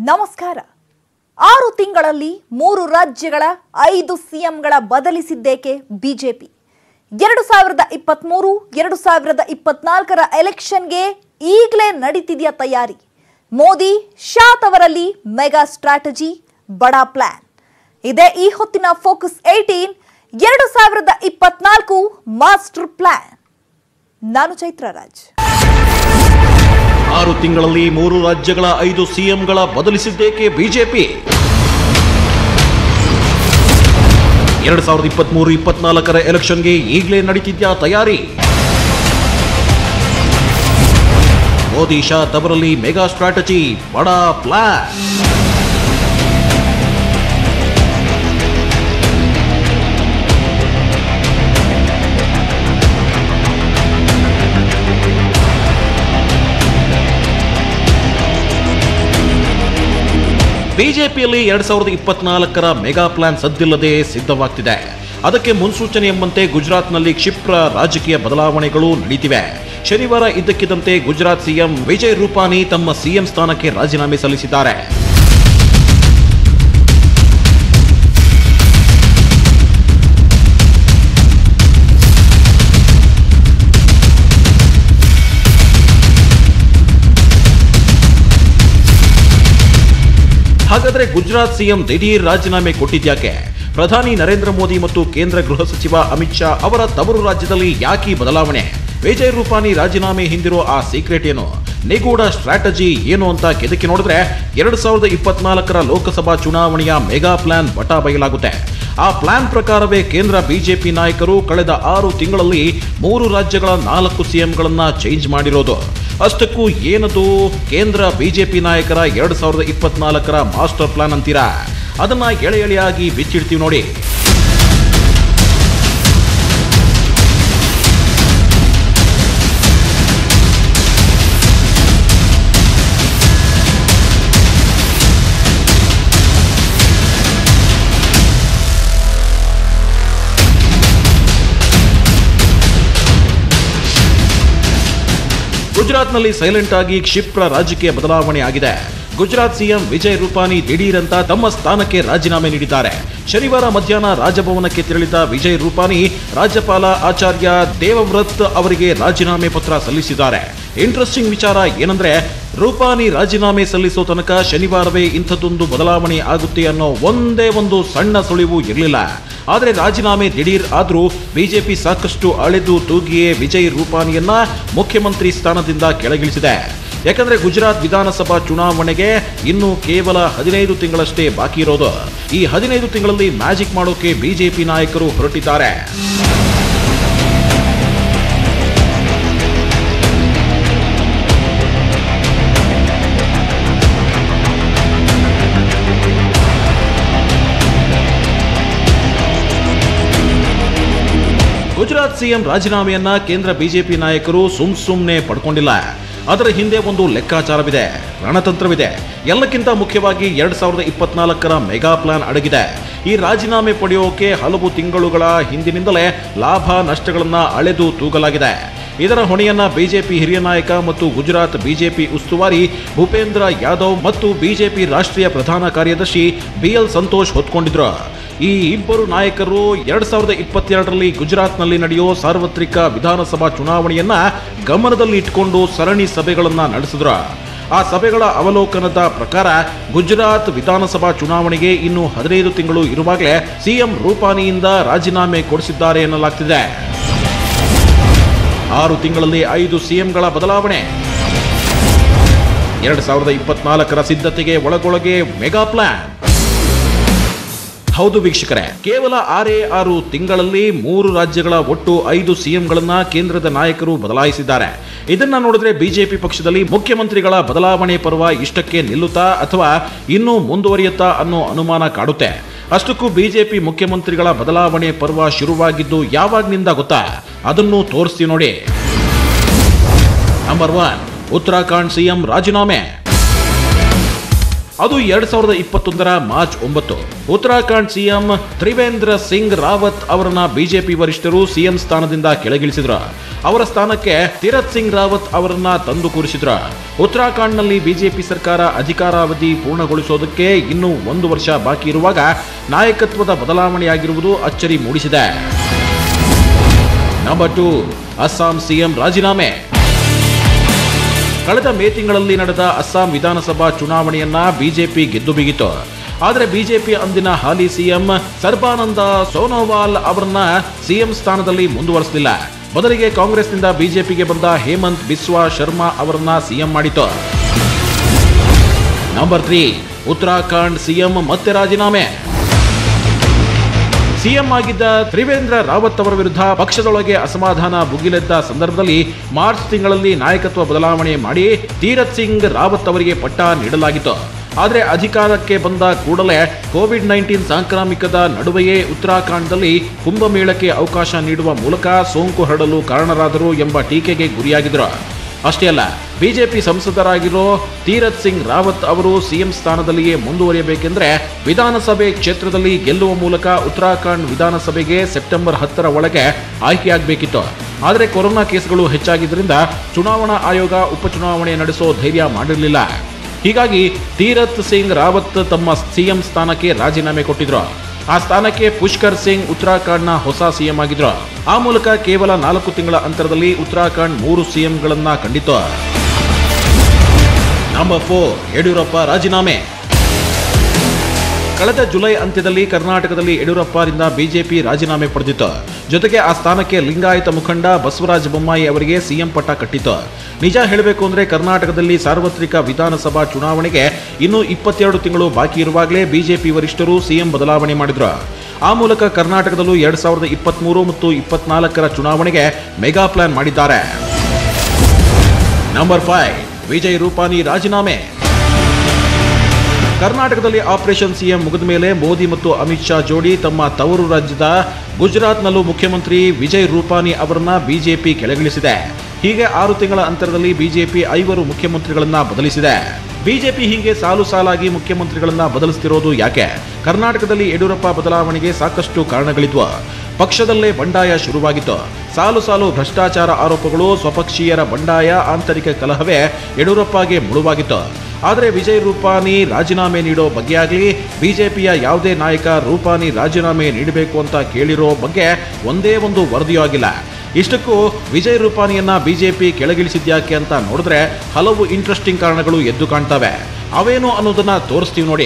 ನಮಸ್ಕಾರ ಆರು ತಿಂಗಳಲ್ಲಿ ಮೂರು ರಾಜ್ಯಗಳ ಐದು ಸಿಎಂಗಳ ಬದಲಿಸಿದ್ದೇಕೆ ಬಿಜೆಪಿ ಎರಡು ಸಾವಿರದ ಇಪ್ಪತ್ತ್ಮೂರು ಎರಡು ಸಾವಿರದ ಇಪ್ಪತ್ನಾಲ್ಕರ ಎಲೆಕ್ಷನ್ಗೆ ಈಗಲೇ ನಡೀತಿದೆಯಾ ತಯಾರಿ ಮೋದಿ ಶಾ ತವರಲ್ಲಿ ಮೆಗಾ ಸ್ಟ್ರಾಟಜಿ ಬಡಾ ಪ್ಲಾನ್ ಇದೇ ಈ ಹೊತ್ತಿನ ಫೋಕಸ್ ಏಟೀನ್ ಎರಡು ಸಾವಿರದ ಇಪ್ಪತ್ನಾಲ್ಕು ಮಾಸ್ಟರ್ ಪ್ಲಾನ್ ನಾನು ಚೈತ್ರ ರಾಜ್ ಆರು ತಿಂಗಳಲ್ಲಿ ಮೂರು ರಾಜ್ಯಗಳ ಐದು ಸಿಎಂಗಳ ಬದಲಿಸಿದ್ದೇಕೆ ಬಿಜೆಪಿ ಎರಡ್ ಸಾವಿರದ ಇಪ್ಪತ್ಮೂರು ಇಪ್ಪತ್ನಾಲ್ಕರ ಎಲೆಕ್ಷನ್ಗೆ ಈಗಲೇ ನಡೀತಿದ್ಯಾ ತಯಾರಿ ಮೋದಿ ಶಾ ತವರಲ್ಲಿ ಮೆಗಾ ಸ್ಟ್ರಾಟಜಿ ಬಡಾ ಪ್ಲಾನ್ ಬಿಜೆಪಿಯಲ್ಲಿ ಎರಡ್ ಸಾವಿರದ ಇಪ್ಪತ್ನಾಲ್ಕರ ಮೆಗಾ ಪ್ಲಾನ್ ಸದ್ದಿಲ್ಲದೆ ಸಿದ್ಧವಾಗ್ತಿದೆ ಅದಕ್ಕೆ ಮುನ್ಸೂಚನೆ ಎಂಬಂತೆ ಗುಜರಾತ್ನಲ್ಲಿ ಕ್ಷಿಪ್ರ ರಾಜಕೀಯ ಬದಲಾವಣೆಗಳು ನಡೀತಿವೆ ಶನಿವಾರ ಇದ್ದಕ್ಕಿದ್ದಂತೆ ಗುಜರಾತ್ ಸಿಎಂ ವಿಜಯ್ ರೂಪಾನಿ ತಮ್ಮ ಸಿಎಂ ಸ್ಥಾನಕ್ಕೆ ರಾಜೀನಾಮೆ ಸಲ್ಲಿಸಿದ್ದಾರೆ ಹಾಗಾದ್ರೆ ಗುಜರಾತ್ ಸಿಎಂ ದಿಢೀರ್ ರಾಜೀನಾಮೆ ಕೊಟ್ಟಿದ್ಯಾಕೆ ಪ್ರಧಾನಿ ನರೇಂದ್ರ ಮೋದಿ ಮತ್ತು ಕೇಂದ್ರ ಗೃಹ ಸಚಿವ ಅಮಿತ್ ಶಾ ಅವರ ತವರು ರಾಜ್ಯದಲ್ಲಿ ಯಾಕೆ ಈ ಬದಲಾವಣೆ ವಿಜಯ್ ರೂಪಾನಿ ರಾಜೀನಾಮೆ ಹಿಂದಿರೋ ಆ ಸೀಕ್ರೆಟ್ ಏನು ನಿಗೂಢ ಸ್ಟ್ರಾಟಜಿ ಏನು ಅಂತ ಕೆದಕಿ ನೋಡಿದ್ರೆ ಎರಡ್ ಸಾವಿರದ ಇಪ್ಪತ್ನಾಲ್ಕರ ಲೋಕಸಭಾ ಚುನಾವಣೆಯ ಮೆಗಾ ಪ್ಲಾನ್ ಬಟ ಬಯಲಾಗುತ್ತೆ ಆ ಪ್ಲಾನ್ ಪ್ರಕಾರವೇ ಕೇಂದ್ರ ಬಿಜೆಪಿ ನಾಯಕರು ಕಳೆದ ಆರು ತಿಂಗಳಲ್ಲಿ ಮೂರು ರಾಜ್ಯಗಳ ನಾಲ್ಕು ಸಿಎಂಗಳನ್ನ ಚೇಂಜ್ ಮಾಡಿರೋದು ಅಷ್ಟಕ್ಕೂ ಏನದು ಕೇಂದ್ರ ಬಿಜೆಪಿ ನಾಯಕರ ಎರಡ್ ಸಾವಿರದ ಇಪ್ಪತ್ನಾಲ್ಕರ ಮಾಸ್ಟರ್ ಪ್ಲಾನ್ ಅಂತೀರಾ ಅದನ್ನ ಎಳೆ ಎಳೆಯಾಗಿ ಬಿಚ್ಚಿಡ್ತೀವಿ ನೋಡಿ ಗುಜರಾತ್ನಲ್ಲಿ ಸೈಲೆಂಟ್ ಆಗಿ ಕ್ಷಿಪ್ರ ರಾಜಕೀಯ ಬದಲಾವಣೆ ಆಗಿದೆ ಗುಜರಾತ್ ಸಿಎಂ ವಿಜಯ್ ರೂಪಾನಿ ದಿಢೀರ್ ಅಂತ ತಮ್ಮ ಸ್ಥಾನಕ್ಕೆ ರಾಜೀನಾಮೆ ನೀಡಿದ್ದಾರೆ ಶನಿವಾರ ಮಧ್ಯಾಹ್ನ ರಾಜಭವನಕ್ಕೆ ತೆರಳಿದ ವಿಜಯ್ ರೂಪಾನಿ ರಾಜ್ಯಪಾಲ ಆಚಾರ್ಯ ದೇವವ್ರತ್ ಅವರಿಗೆ ರಾಜೀನಾಮೆ ಪತ್ರ ಸಲ್ಲಿಸಿದ್ದಾರೆ ಇಂಟ್ರೆಸ್ಟಿಂಗ್ ವಿಚಾರ ಏನಂದ್ರೆ ರೂಪಾನಿ ರಾಜೀನಾಮೆ ಸಲ್ಲಿಸೋ ತನಕ ಶನಿವಾರವೇ ಇಂಥದ್ದೊಂದು ಬದಲಾವಣೆ ಆಗುತ್ತೆ ಅನ್ನೋ ಒಂದೇ ಒಂದು ಸಣ್ಣ ಸುಳಿವು ಇರಲಿಲ್ಲ ಆದರೆ ರಾಜೀನಾಮೆ ದಿಢೀರ್ ಆದ್ರೂ ಬಿಜೆಪಿ ಸಾಕಷ್ಟು ಅಳೆದು ತೂಗಿಯೇ ವಿಜಯ್ ರೂಪಾನಿಯನ್ನ ಮುಖ್ಯಮಂತ್ರಿ ಸ್ಥಾನದಿಂದ ಕೆಳಗಿಳಿಸಿದೆ ಯಾಕಂದ್ರೆ ಗುಜರಾತ್ ವಿಧಾನಸಭಾ ಚುನಾವಣೆಗೆ ಇನ್ನು ಕೇವಲ ಹದಿನೈದು ತಿಂಗಳಷ್ಟೇ ಬಾಕಿ ಇರೋದು ಈ ಹದಿನೈದು ತಿಂಗಳಲ್ಲಿ ಮ್ಯಾಜಿಕ್ ಮಾಡೋಕೆ ಬಿಜೆಪಿ ನಾಯಕರು ಹೊರಟಿದ್ದಾರೆ ಗುಜರಾತ್ ಸಿಎಂ ರಾಜೀನಾಮೆಯನ್ನ ಕೇಂದ್ರ ಬಿಜೆಪಿ ನಾಯಕರು ಸುಮ್ ಸುಮ್ನೆ ಪಡ್ಕೊಂಡಿಲ್ಲ ಅದರ ಹಿಂದೆ ಒಂದು ಲೆಕ್ಕಾಚಾರವಿದೆ ರಣತಂತ್ರವಿದೆ ಎಲ್ಲಕ್ಕಿಂತ ಮುಖ್ಯವಾಗಿ ಎರಡ್ ಸಾವಿರದ ಇಪ್ಪತ್ನಾಲ್ಕರ ಮೆಗಾ ಪ್ಲಾನ್ ಅಡಗಿದೆ ಈ ರಾಜೀನಾಮೆ ಪಡೆಯೋಕೆ ಹಲವು ತಿಂಗಳುಗಳ ಹಿಂದಿನಿಂದಲೇ ಲಾಭ ನಷ್ಟಗಳನ್ನ ಅಳೆದು ತೂಗಲಾಗಿದೆ ಇದರ ಹೊಣೆಯನ್ನ ಬಿಜೆಪಿ ಹಿರಿಯ ನಾಯಕ ಮತ್ತು ಗುಜರಾತ್ ಬಿಜೆಪಿ ಉಸ್ತುವಾರಿ ಭೂಪೇಂದ್ರ ಯಾದವ್ ಮತ್ತು ಬಿಜೆಪಿ ರಾಷ್ಟ್ರೀಯ ಪ್ರಧಾನ ಕಾರ್ಯದರ್ಶಿ ಬಿಎಲ್ ಸಂತೋಷ್ ಹೊತ್ಕೊಂಡಿದ್ರು ಈ ಇಬ್ಬರು ನಾಯಕರು ಎರಡ್ ಸಾವಿರದ ಇಪ್ಪತ್ತೆರಡರಲ್ಲಿ ಗುಜರಾತ್ನಲ್ಲಿ ನಡೆಯೋ ಸಾರ್ವತ್ರಿಕ ವಿಧಾನಸಭಾ ಚುನಾವಣೆಯನ್ನ ಗಮನದಲ್ಲಿ ಇಟ್ಕೊಂಡು ಸರಣಿ ಸಭೆಗಳನ್ನ ನಡೆಸಿದ್ರು ಆ ಸಭೆಗಳ ಅವಲೋಕನದ ಪ್ರಕಾರ ಗುಜರಾತ್ ವಿಧಾನಸಭಾ ಚುನಾವಣೆಗೆ ಇನ್ನು ಹದಿನೈದು ತಿಂಗಳು ಇರುವಾಗಲೇ ಸಿಎಂ ರೂಪಾನಿಯಿಂದ ರಾಜೀನಾಮೆ ಕೊಡಿಸಿದ್ದಾರೆ ಎನ್ನಲಾಗ್ತಿದೆ ಆರು ತಿಂಗಳಲ್ಲಿ ಐದು ಸಿಎಂಗಳ ಬದಲಾವಣೆ ಎರಡ್ ಸಾವಿರದ ಇಪ್ಪತ್ನಾಲ್ಕರ ಸಿದ್ಧತೆಗೆ ಒಳಗೊಳಗೆ ಮೆಗಾ ಪ್ಲಾನ್ ಹೌದು ವೀಕ್ಷಕರೇ ಕೇವಲ ಆರೇ ಆರು ತಿಂಗಳಲ್ಲಿ ಮೂರು ರಾಜ್ಯಗಳ ಒಟ್ಟು ಐದು ಸಿಎಂಗಳನ್ನ ಕೇಂದ್ರದ ನಾಯಕರು ಬದಲಾಯಿಸಿದ್ದಾರೆ ಇದನ್ನ ನೋಡಿದ್ರೆ ಬಿಜೆಪಿ ಪಕ್ಷದಲ್ಲಿ ಮುಖ್ಯಮಂತ್ರಿಗಳ ಬದಲಾವಣೆ ಪರ್ವ ಇಷ್ಟಕ್ಕೆ ನಿಲ್ಲುತ್ತಾ ಅಥವಾ ಇನ್ನೂ ಮುಂದುವರಿಯುತ್ತಾ ಅನ್ನೋ ಅನುಮಾನ ಕಾಡುತ್ತೆ ಅಷ್ಟಕ್ಕೂ ಬಿಜೆಪಿ ಮುಖ್ಯಮಂತ್ರಿಗಳ ಬದಲಾವಣೆ ಪರ್ವ ಶುರುವಾಗಿದ್ದು ಯಾವಾಗ್ನಿಂದ ಗೊತ್ತಾ ಅದನ್ನು ತೋರಿಸ್ತೀವಿ ನೋಡಿ ನಂಬರ್ ಒನ್ ಉತ್ತರಾಖಂಡ್ ಸಿಎಂ ರಾಜೀನಾಮೆ ಅದು ಎರಡ್ ಸಾವಿರದ ಇಪ್ಪತ್ತೊಂದರ ಮಾರ್ಚ್ ಒಂಬತ್ತು ಉತ್ತರಾಖಂಡ್ ಸಿಎಂ ತ್ರಿವೇಂದ್ರ ಸಿಂಗ್ ರಾವತ್ ಅವರನ್ನ ಬಿಜೆಪಿ ವರಿಷ್ಠರು ಸಿಎಂ ಸ್ಥಾನದಿಂದ ಕೆಳಗಿಳಿಸಿದ್ರು ಅವರ ಸ್ಥಾನಕ್ಕೆ ತೀರತ್ ಸಿಂಗ್ ರಾವತ್ ಅವರನ್ನ ತಂದು ಕೂರಿಸಿದ್ರು ಉತ್ತರಾಖಂಡ್ನಲ್ಲಿ ಬಿಜೆಪಿ ಸರ್ಕಾರ ಅಧಿಕಾರಾವಧಿ ಪೂರ್ಣಗೊಳಿಸೋದಕ್ಕೆ ಇನ್ನೂ ಒಂದು ವರ್ಷ ಬಾಕಿ ಇರುವಾಗ ನಾಯಕತ್ವದ ಬದಲಾವಣೆಯಾಗಿರುವುದು ಅಚ್ಚರಿ ಮೂಡಿಸಿದೆ ನಂಬರ್ ಟು ಅಸ್ಸಾಂ ಸಿಎಂ ರಾಜೀನಾಮೆ ಕಳೆದ ಮೇ ತಿಂಗಳಲ್ಲಿ ನಡೆದ ಅಸ್ಸಾಂ ವಿಧಾನಸಭಾ ಚುನಾವಣೆಯನ್ನ ಬಿಜೆಪಿ ಗೆದ್ದು ಬಿಗಿತು ಆದರೆ ಬಿಜೆಪಿ ಅಂದಿನ ಹಾಲಿ ಸಿಎಂ ಸರ್ಬಾನಂದ ಸೋನೋವಾಲ್ ಅವರನ್ನ ಸಿಎಂ ಸ್ಥಾನದಲ್ಲಿ ಮುಂದುವರಿಸಲಿಲ್ಲ ಬದಲಿಗೆ ಕಾಂಗ್ರೆಸ್ನಿಂದ ಬಿಜೆಪಿಗೆ ಬಂದ ಹೇಮಂತ್ ಬಿಸ್ವಾ ಶರ್ಮಾ ಅವರನ್ನ ಸಿಎಂ ಮಾಡಿತು ನಂಬರ್ ತ್ರೀ ಉತ್ತರಾಖಂಡ್ ಸಿಎಂ ಮತ್ತೆ ರಾಜೀನಾಮೆ ಸಿಎಂ ಆಗಿದ್ದ ತ್ರಿವೇಂದ್ರ ರಾವತ್ ಅವರ ವಿರುದ್ಧ ಪಕ್ಷದೊಳಗೆ ಅಸಮಾಧಾನ ಭುಗಿಲೆದ್ದ ಸಂದರ್ಭದಲ್ಲಿ ಮಾರ್ಚ್ ತಿಂಗಳಲ್ಲಿ ನಾಯಕತ್ವ ಬದಲಾವಣೆ ಮಾಡಿ ತೀರತ್ ಸಿಂಗ್ ರಾವತ್ ಅವರಿಗೆ ಪಟ್ಟ ನೀಡಲಾಗಿತ್ತು ಆದರೆ ಅಧಿಕಾರಕ್ಕೆ ಬಂದ ಕೂಡಲೇ ಕೋವಿಡ್ ನೈನ್ಟೀನ್ ಸಾಂಕ್ರಾಮಿಕದ ನಡುವೆಯೇ ಉತ್ತರಾಖಂಡದಲ್ಲಿ ಕುಂಭಮೇಳಕ್ಕೆ ಅವಕಾಶ ನೀಡುವ ಮೂಲಕ ಸೋಂಕು ಹರಡಲು ಕಾರಣರಾದರು ಎಂಬ ಟೀಕೆಗೆ ಗುರಿಯಾಗಿದ್ದರು ಅಷ್ಟೇ ಅಲ್ಲ ಬಿಜೆಪಿ ಸಂಸದರಾಗಿರೋ ತೀರತ್ ಸಿಂಗ್ ರಾವತ್ ಅವರು ಸಿಎಂ ಸ್ಥಾನದಲ್ಲಿಯೇ ಮುಂದುವರಿಯಬೇಕೆಂದ್ರೆ ವಿಧಾನಸಭೆ ಕ್ಷೇತ್ರದಲ್ಲಿ ಗೆಲ್ಲುವ ಮೂಲಕ ಉತ್ತರಾಖಂಡ್ ವಿಧಾನಸಭೆಗೆ ಸೆಪ್ಟೆಂಬರ್ ಹತ್ತರ ಒಳಗೆ ಆಯ್ಕೆಯಾಗಬೇಕಿತ್ತು ಆದರೆ ಕೊರೋನಾ ಕೇಸ್ಗಳು ಹೆಚ್ಚಾಗಿದ್ದರಿಂದ ಚುನಾವಣಾ ಆಯೋಗ ಉಪಚುನಾವಣೆ ನಡೆಸೋ ಧೈರ್ಯ ಮಾಡಿರಲಿಲ್ಲ ಹೀಗಾಗಿ ತೀರತ್ ಸಿಂಗ್ ರಾವತ್ ತಮ್ಮ ಸಿಎಂ ಸ್ಥಾನಕ್ಕೆ ರಾಜೀನಾಮೆ ಕೊಟ್ಟಿದ್ರು ಆ ಸ್ಥಾನಕ್ಕೆ ಪುಷ್ಕರ್ ಸಿಂಗ್ ಉತ್ತರಾಖಂಡ್ನ ಹೊಸ ಸಿಎಂ ಆಗಿದ್ರು ಆ ಮೂಲಕ ಕೇವಲ ನಾಲ್ಕು ತಿಂಗಳ ಅಂತರದಲ್ಲಿ ಉತ್ತರಾಖಂಡ್ ಮೂರು ಸಿಎಂಗಳನ್ನ ಕಂಡಿತು ನಂಬರ್ ಫೋರ್ ಯಡಿಯೂರಪ್ಪ ರಾಜೀನಾಮೆ ಕಳೆದ ಜುಲೈ ಅಂತ್ಯದಲ್ಲಿ ಕರ್ನಾಟಕದಲ್ಲಿ ಯಡಿಯೂರಪ್ಪರಿಂದ ಬಿಜೆಪಿ ರಾಜೀನಾಮೆ ಪಡೆದಿತ್ತು ಜೊತೆಗೆ ಆ ಸ್ಥಾನಕ್ಕೆ ಲಿಂಗಾಯತ ಮುಖಂಡ ಬಸವರಾಜ ಬೊಮ್ಮಾಯಿ ಅವರಿಗೆ ಸಿಎಂ ಪಟ್ಟ ಕಟ್ಟಿತ್ತು ನಿಜ ಹೇಳಬೇಕು ಅಂದ್ರೆ ಕರ್ನಾಟಕದಲ್ಲಿ ಸಾರ್ವತ್ರಿಕ ವಿಧಾನಸಭಾ ಚುನಾವಣೆಗೆ ಇನ್ನೂ ಇಪ್ಪತ್ತೆರಡು ತಿಂಗಳು ಬಾಕಿ ಇರುವಾಗಲೇ ಬಿಜೆಪಿ ವರಿಷ್ಠರು ಸಿಎಂ ಬದಲಾವಣೆ ಮಾಡಿದ್ರು ಆ ಮೂಲಕ ಕರ್ನಾಟಕದಲ್ಲೂ ಎರಡ್ ಸಾವಿರದ ಇಪ್ಪತ್ಮೂರು ಮತ್ತು ಇಪ್ಪತ್ನಾಲ್ಕರ ಚುನಾವಣೆಗೆ ಮೆಗಾ ಪ್ಲಾನ್ ಮಾಡಿದ್ದಾರೆ ನಂಬರ್ ಫೈವ್ ವಿಜಯ್ ರೂಪಾನಿ ರಾಜೀನಾಮೆ ಕರ್ನಾಟಕದಲ್ಲಿ ಆಪರೇಷನ್ ಸಿಎಂ ಮುಗಿದ ಮೇಲೆ ಮೋದಿ ಮತ್ತು ಅಮಿತ್ ಶಾ ಜೋಡಿ ತಮ್ಮ ತವರು ರಾಜ್ಯದ ಗುಜರಾತ್ನಲ್ಲೂ ಮುಖ್ಯಮಂತ್ರಿ ವಿಜಯ್ ರೂಪಾನಿ ಅವರನ್ನ ಬಿಜೆಪಿ ಕೆಳಗಿಳಿಸಿದೆ ಹೀಗೆ ಆರು ತಿಂಗಳ ಅಂತರದಲ್ಲಿ ಬಿಜೆಪಿ ಐವರು ಮುಖ್ಯಮಂತ್ರಿಗಳನ್ನ ಬದಲಿಸಿದೆ ಬಿಜೆಪಿ ಹೀಗೆ ಸಾಲು ಸಾಲಾಗಿ ಮುಖ್ಯಮಂತ್ರಿಗಳನ್ನ ಬದಲಿಸ್ತಿರೋದು ಯಾಕೆ ಕರ್ನಾಟಕದಲ್ಲಿ ಯಡಿಯೂರಪ್ಪ ಬದಲಾವಣೆಗೆ ಸಾಕಷ್ಟು ಕಾರಣಗಳಿದ್ವು ಪಕ್ಷದಲ್ಲೇ ಬಂಡಾಯ ಶುರುವಾಗಿತ್ತು ಸಾಲು ಸಾಲು ಭ್ರಷ್ಟಾಚಾರ ಆರೋಪಗಳು ಸ್ವಪಕ್ಷೀಯರ ಬಂಡಾಯ ಆಂತರಿಕ ಕಲಹವೇ ಯಡಿಯೂರಪ್ಪಗೆ ಮುಳುವಾಗಿತ್ತು ಆದರೆ ವಿಜಯ್ ರೂಪಾನಿ ರಾಜೀನಾಮೆ ನೀಡೋ ಬಗ್ಗೆ ಆಗಲಿ ಬಿಜೆಪಿಯ ಯಾವುದೇ ನಾಯಕ ರೂಪಾನಿ ರಾಜೀನಾಮೆ ನೀಡಬೇಕು ಅಂತ ಕೇಳಿರೋ ಬಗ್ಗೆ ಒಂದೇ ಒಂದು ವರದಿಯೂ ಆಗಿಲ್ಲ ಇಷ್ಟಕ್ಕೂ ವಿಜಯ್ ರೂಪಾನಿಯನ್ನ ಬಿಜೆಪಿ ಕೆಳಗಿಳಿಸಿದ್ಯಾಕೆ ಅಂತ ನೋಡಿದ್ರೆ ಹಲವು ಇಂಟ್ರೆಸ್ಟಿಂಗ್ ಕಾರಣಗಳು ಎದ್ದು ಕಾಣ್ತವೆ ಅವೇನು ಅನ್ನೋದನ್ನ ತೋರಿಸ್ತೀವಿ ನೋಡಿ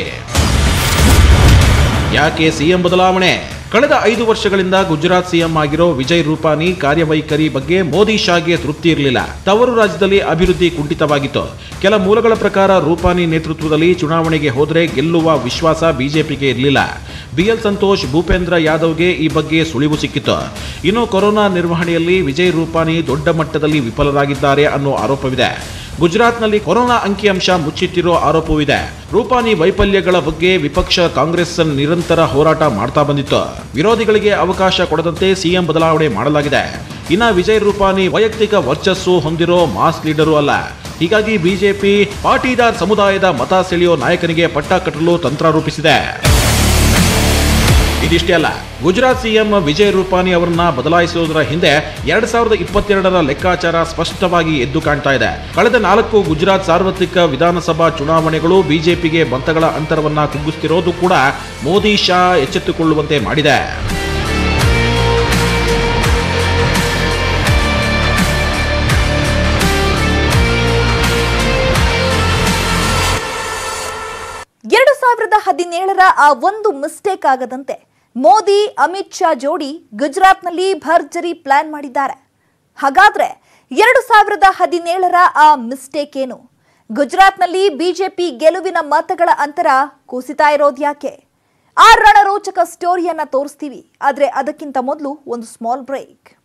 ಯಾಕೆ ಸಿಎಂ ಬದಲಾವಣೆ ಕಳೆದ ಐದು ವರ್ಷಗಳಿಂದ ಗುಜರಾತ್ ಸಿಎಂ ಆಗಿರೋ ವಿಜಯ್ ರೂಪಾನಿ ಕಾರ್ಯವೈಖರಿ ಬಗ್ಗೆ ಮೋದಿ ಶಾಗೆ ತೃಪ್ತಿ ಇರಲಿಲ್ಲ ತವರು ರಾಜ್ಯದಲ್ಲಿ ಅಭಿವೃದ್ಧಿ ಕುಂಠಿತವಾಗಿತ್ತು ಕೆಲ ಮೂಲಗಳ ಪ್ರಕಾರ ರೂಪಾನಿ ನೇತೃತ್ವದಲ್ಲಿ ಚುನಾವಣೆಗೆ ಹೋದ್ರೆ ಗೆಲ್ಲುವ ವಿಶ್ವಾಸ ಬಿಜೆಪಿಗೆ ಇರಲಿಲ್ಲ ಬಿಎಲ್ ಸಂತೋಷ್ ಭೂಪೇಂದ್ರ ಯಾದವ್ಗೆ ಈ ಬಗ್ಗೆ ಸುಳಿವು ಸಿಕ್ಕಿತ್ತು ಇನ್ನು ಕೊರೋನಾ ನಿರ್ವಹಣೆಯಲ್ಲಿ ವಿಜಯ್ ರೂಪಾನಿ ದೊಡ್ಡ ಮಟ್ಟದಲ್ಲಿ ವಿಫಲರಾಗಿದ್ದಾರೆ ಅನ್ನೋ ಆರೋಪವಿದೆ ಗುಜರಾತ್ನಲ್ಲಿ ಕೊರೋನಾ ಅಂಕಿಅಂಶ ಮುಚ್ಚಿಟ್ಟಿರೋ ಆರೋಪವಿದೆ ರೂಪಾನಿ ವೈಫಲ್ಯಗಳ ಬಗ್ಗೆ ವಿಪಕ್ಷ ಕಾಂಗ್ರೆಸ್ ನಿರಂತರ ಹೋರಾಟ ಮಾಡ್ತಾ ಬಂದಿತ್ತು ವಿರೋಧಿಗಳಿಗೆ ಅವಕಾಶ ಕೊಡದಂತೆ ಸಿಎಂ ಬದಲಾವಣೆ ಮಾಡಲಾಗಿದೆ ಇನ್ನ ವಿಜಯ್ ರೂಪಾನಿ ವೈಯಕ್ತಿಕ ವರ್ಚಸ್ಸು ಹೊಂದಿರೋ ಮಾಸ್ ಲೀಡರು ಅಲ್ಲ ಹೀಗಾಗಿ ಬಿಜೆಪಿ ಪಾಟೀದಾರ್ ಸಮುದಾಯದ ಮತ ಸೆಳೆಯೋ ನಾಯಕನಿಗೆ ಪಟ್ಟ ಕಟ್ಟಲು ತಂತ್ರ ರೂಪಿಸಿದೆ ಇದಿಷ್ಟೇ ಅಲ್ಲ ಗುಜರಾತ್ ಸಿಎಂ ವಿಜಯ್ ರೂಪಾನಿ ಅವರನ್ನ ಬದಲಾಯಿಸುವುದರ ಹಿಂದೆ ಎರಡ್ ಸಾವಿರದ ಇಪ್ಪತ್ತೆರಡರ ಲೆಕ್ಕಾಚಾರ ಸ್ಪಷ್ಟವಾಗಿ ಎದ್ದು ಕಾಣ್ತಾ ಇದೆ ಕಳೆದ ನಾಲ್ಕು ಗುಜರಾತ್ ಸಾರ್ವತ್ರಿಕ ವಿಧಾನಸಭಾ ಚುನಾವಣೆಗಳು ಬಿಜೆಪಿಗೆ ಮತಗಳ ಅಂತರವನ್ನ ಕುಗ್ಗಿಸ್ತಿರೋದು ಕೂಡ ಮೋದಿ ಶಾ ಎಚ್ಚೆತ್ತುಕೊಳ್ಳುವಂತೆ ಮಾಡಿದೆ ಎರಡು ಸಾವಿರದ ಹದಿನೇಳರ ಆ ಒಂದು ಮಿಸ್ಟೇಕ್ ಆಗದಂತೆ ಮೋದಿ ಅಮಿತ್ ಶಾ ಜೋಡಿ ಗುಜರಾತ್ನಲ್ಲಿ ಭರ್ಜರಿ ಪ್ಲಾನ್ ಮಾಡಿದ್ದಾರೆ ಹಾಗಾದ್ರೆ ಎರಡು ಸಾವಿರದ ಹದಿನೇಳರ ಆ ಮಿಸ್ಟೇಕ್ ಏನು ಗುಜರಾತ್ನಲ್ಲಿ ಬಿಜೆಪಿ ಗೆಲುವಿನ ಮತಗಳ ಅಂತರ ಕುಸಿತಾ ಇರೋದ್ಯಾಕೆ ಆ ರಣರೋಚಕ ಸ್ಟೋರಿಯನ್ನ ತೋರಿಸ್ತೀವಿ ಆದ್ರೆ ಅದಕ್ಕಿಂತ ಮೊದಲು ಒಂದು ಸ್ಮಾಲ್ ಬ್ರೇಕ್